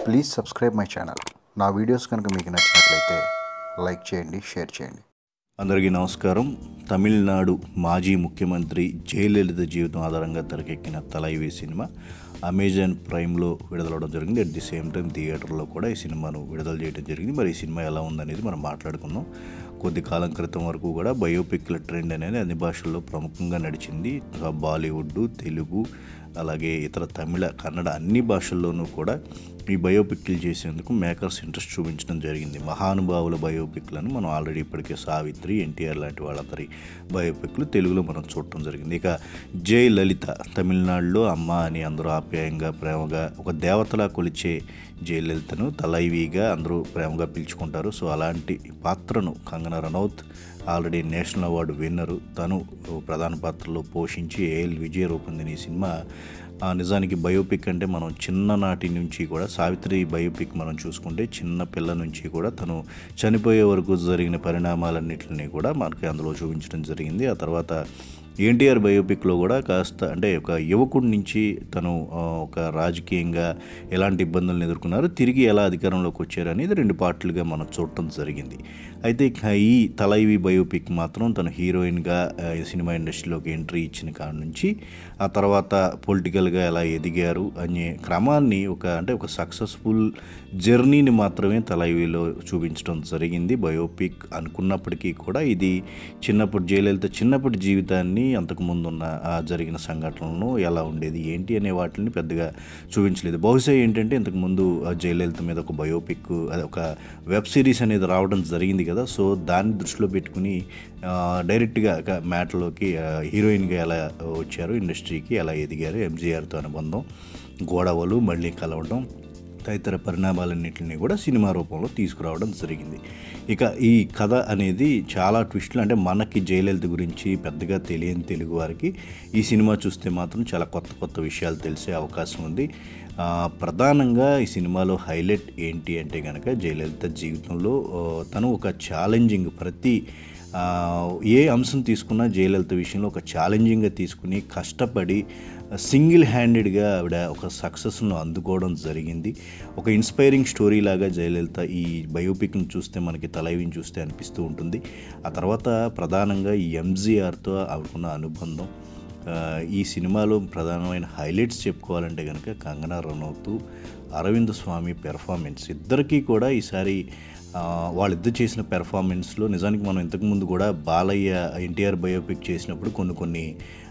please subscribe my channel నా videos కనుక మీకు నచ్చినట్లయితే లైక్ చేయండి షేర్ చేయండి అందరికీ నమస్కారం తమిళనాడు మాజీ ముఖ్యమంత్రి జయలలిత జీవితం ఆధారంగా తెరకెక్కిన తలైవి సినిమా అమెజాన్ ప్రైమ్లో విడుదలవడం జరిగింది అట్ ది సేమ్ టైం థియేటర్లో కూడా ఈ సినిమాను విడుదల చేయడం జరిగింది మరి ఈ సినిమా ఎలా ఉందనేది మనం మాట్లాడుకుందాం కొద్ది కాలం క్రితం వరకు కూడా బయోపిక్ల ట్రెండ్ అనేది అన్ని భాషల్లో ప్రముఖంగా నడిచింది బాలీవుడ్ తెలుగు అలాగే ఇతర తమిళ కన్నడ అన్ని భాషల్లోనూ కూడా ఈ బయోపిక్లు చేసేందుకు మేకర్స్ ఇంట్రెస్ట్ చూపించడం జరిగింది మహానుభావుల బయోపిక్లను మనం ఆల్రెడీ ఇప్పటికే సావిత్రి ఎన్టీఆర్ లాంటి వాళ్ళందరి బయోపిక్లు తెలుగులో మనం చూడటం జరిగింది ఇక జై లలిత తమిళనాడులో అమ్మ అని అందరూ ఆప్యాయంగా ప్రేమగా ఒక దేవతలా కొలిచే జయలలితను తలైవీగా అందరూ ప్రేమగా పిలుచుకుంటారు సో అలాంటి పాత్రను Kangana Ranaut already national award winner తను ప్రధాన పాత్రలో పోషించి ఏఎల్ విజయ్ రూపొందిన ఈ సినిమా ఆ, నిజానికి బయోపిక్ అంటే మనం చిన్ననాటి నుంచి కూడా సావిత్రి బయోపిక్ మనం చూసుకుంటే చిన్న పిల్ల నుంచి కూడా తను చనిపోయే వరకు జరిగిన పరిణామాలన్నింటినీ కూడా మనకి అందులో చూపించడం జరిగింది ఆ తర్వాత ఎన్టీఆర్ బయోపిక్లో కూడా కాస్త అంటే ఒక యువకుడి నుంచి తను ఆ, ఒక రాజకీయంగా ఎలాంటి ఇబ్బందులను ఎదుర్కొన్నారు తిరిగి ఎలా అధికారంలోకి వచ్చారు అనేది రెండు పార్ట్లుగా మనం చూడటం జరిగింది అయితే ఇక ఈ తలైవి బయోపిక్ మాత్రం తను హీరోయిన్గా ఆ, ఈ సినిమా ఇండస్ట్రీలోకి ఎంట్రీ ఇచ్చిన కాడ నుంచి ఆ తర్వాత పొలిటికల్గా ఎలా ఎదిగారు అనే క్రమాన్ని ఒక అంటే ఒక సక్సెస్ఫుల్ జర్నీని మాత్రమే తలైవిలో చూపించడం జరిగింది బయోపిక్ అనుకున్నప్పటికీ కూడా ఇది చిన్నప్పుడు జయలలిత చిన్నప్పటి జీవితాన్ని అంతకుముందు ఉన్న ఆ జరిగిన సంఘటనలను ఎలా ఉండేది ఏంటి అనే వాటిని పెద్దగా చూపించలేదు బహుశా ఏంటంటే ఇంతకుముందు ఆ జయలలిత మీద ఒక బయోపిక్ అదే ఒక వెబ్ సిరీస్ అనేది రావడం జరిగింది కదా సో దాన్ని దృష్టిలో పెట్టుకుని ఆ, డైరెక్ట్గా ఒక మ్యాటర్లోకి ఆ, హీరోయిన్గా ఎలా వచ్చారు ఇండస్ట్రీకి ఎలా ఎదిగారు ఎంజీఆర్తో అనుబంధం గొడవలు మళ్ళీ కలవడం తదితర పరిణామాలన్నింటినీ కూడా సినిమా రూపంలో తీసుకురావడం జరిగింది ఇక ఈ కథ అనేది చాలా ట్విస్టులు అంటే మనకి జయలలిత గురించి పెద్దగా తెలియని తెలుగు వారికి ఈ సినిమా చూస్తే మాత్రం చాలా కొత్త కొత్త విషయాలు తెలిసే అవకాశం ఉంది ఆ, ప్రధానంగా ఈ సినిమాలో హైలైట్ ఏంటి అంటే కనుక జయలలిత జీవితంలో ఆ, తను ఒక ఛాలెంజింగ్ ప్రతి ఆ, ఏ అంశం తీసుకున్నా జయలలిత విషయంలో ఒక ఛాలెంజింగ్గా తీసుకుని కష్టపడి సింగిల్ హ్యాండెడ్గా ఆవిడ ఒక సక్సెస్ను అందుకోవడం జరిగింది ఒక ఇన్స్పైరింగ్ స్టోరీ లాగా జయలలిత ఈ బయోపిక్ను చూస్తే మనకి తలైవిని చూస్తే అనిపిస్తూ ఉంటుంది ఆ తర్వాత ప్రధానంగా ఈ ఎంజీఆర్తో ఆవిడకున్న అనుబంధం ఆ, ఈ సినిమాలో ప్రధానమైన హైలైట్స్ చెప్పుకోవాలంటే కనుక కంగనా రనౌత్ అరవింద్ స్వామి పెర్ఫార్మెన్స్ ఇద్దరికీ కూడా ఈసారి ఆ, వాళ్ళిద్దరు చేసిన పెర్ఫార్మెన్స్లో నిజానికి మనం ఇంతకుముందు కూడా బాలయ్య ఎన్టీఆర్ బయోపిక్ చేసినప్పుడు కొన్ని కొన్ని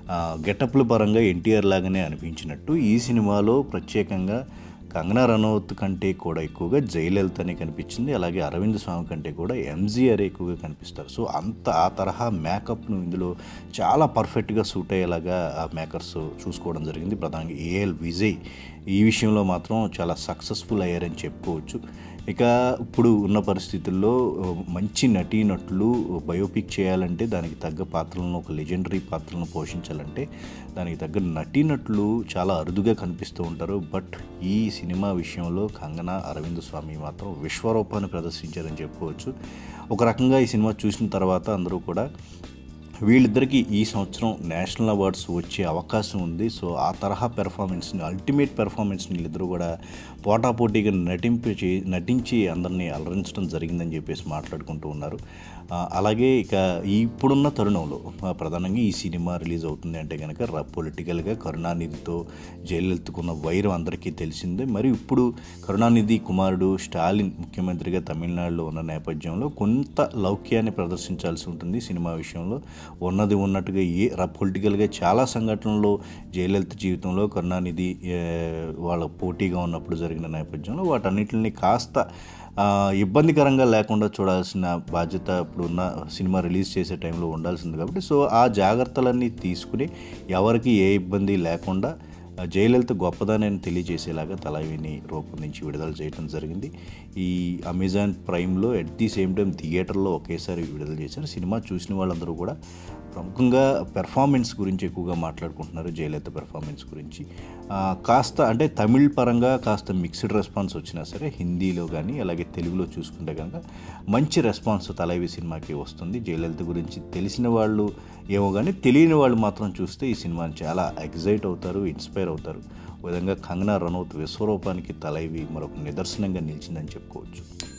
గెటప్ల పరంగా ఎన్టీఆర్ లాగానే అనిపించినట్టు ఈ సినిమాలో ప్రత్యేకంగా కంగనా రనౌత్ కంటే కూడా ఎక్కువగా జయలలితనే కనిపించింది అలాగే అరవింద్ స్వామి కంటే కూడా ఎంజీఆర్ ఎక్కువగా కనిపిస్తారు సో అంత ఆ తరహా మేకప్ను ఇందులో చాలా పర్ఫెక్ట్గా సూట్ అయ్యేలాగా ఆ మేకర్స్ చూసుకోవడం జరిగింది ప్రధానంగా ఏఎల్ విజయ్ ఈ విషయంలో మాత్రం చాలా సక్సెస్ఫుల్ అయ్యారని చెప్పుకోవచ్చు ఇక ఇప్పుడు ఉన్న పరిస్థితుల్లో ఆ, మంచి నటీనటులు బయోపిక్ చేయాలంటే దానికి తగ్గ పాత్రలను ఒక లెజెండరీ పాత్రలను పోషించాలంటే దానికి తగ్గ నటీనటులు చాలా అరుదుగా కనిపిస్తూ ఉంటారు బట్ ఈ సినిమా విషయంలో కంగనా అరవింద్ స్వామి మాత్రం విశ్వరూపాన్ని ప్రదర్శించారని చెప్పుకోవచ్చు ఒక రకంగా ఈ సినిమా చూసిన తర్వాత అందరూ కూడా వీళ్ళిద్దరికీ ఈ సంవత్సరం నేషనల్ అవార్డ్స్ వచ్చే అవకాశం ఉంది సో ఆ తరహా పెర్ఫార్మెన్స్ని అల్టిమేట్ పెర్ఫార్మెన్స్ని వీళ్ళిద్దరూ కూడా పోటాపోటీగా నటింపి చే నటించి అందరినీ అలరించడం జరిగిందని చెప్పేసి మాట్లాడుకుంటూ ఉన్నారు ఆ, అలాగే ఇక ఈ ఇప్పుడున్న తరుణంలో ఆ, ప్రధానంగా ఈ సినిమా రిలీజ్ అవుతుంది అంటే కనుక ర పొలిటికల్గా కరుణానిధితో జయలలితకున్న వైరం అందరికీ తెలిసిందే మరి ఇప్పుడు కరుణానిధి కుమారుడు స్టాలిన్ ముఖ్యమంత్రిగా తమిళనాడులో ఉన్న నేపథ్యంలో కొంత లౌక్యాన్ని ప్రదర్శించాల్సి ఉంటుంది సినిమా విషయంలో ఉన్నది ఉన్నట్టుగా ఏ ర- పొలిటికల్గా చాలా సంఘటనలు జయలలిత జీవితంలో కరుణానిధి ఏ, వాళ్ళ పోటీగా ఉన్నప్పుడు జరిగిన నేపథ్యంలో వాటన్నిటిని కాస్త ఆ, ఇబ్బందికరంగా లేకుండా చూడాల్సిన బాధ్యత ఇప్పుడున్న సినిమా రిలీజ్ చేసే టైంలో ఉండాల్సింది కాబట్టి సో ఆ జాగ్రత్తలన్నీ తీసుకుని ఎవరికి ఏ ఇబ్బంది లేకుండా ఆ, జయలలిత గొప్పదానని తెలియజేసేలాగా తలవిని రూపొందించి విడుదల చేయడం జరిగింది ఈ అమెజాన్ ప్రైమ్లో ఎట్ ది సేమ్ టైం థియేటర్లో ఒకేసారి విడుదల చేశారు సినిమా చూసిన వాళ్ళందరూ కూడా ప్రముఖంగా పెర్ఫార్మెన్స్ గురించి ఎక్కువగా మాట్లాడుకుంటున్నారు జయలలిత పెర్ఫార్మెన్స్ గురించి ఆ, కాస్త అంటే తమిళ్ పరంగా కాస్త మిక్స్డ్ రెస్పాన్స్ వచ్చినా సరే హిందీలో కానీ అలాగే తెలుగులో చూసుకుంటే కనుక మంచి రెస్పాన్స్ తలైవి సినిమాకి వస్తుంది జయలలిత గురించి తెలిసిన వాళ్ళు ఏమో కానీ తెలియని వాళ్ళు మాత్రం చూస్తే ఈ సినిమాని చాలా ఎగ్జైట్ అవుతారు ఇన్స్పైర్ అవుతారు ఒక విధంగా కంగనా రనౌత్ విశ్వరూపానికి తలైవి మరొక నిదర్శనంగా నిలిచిందని చెప్పుకోవచ్చు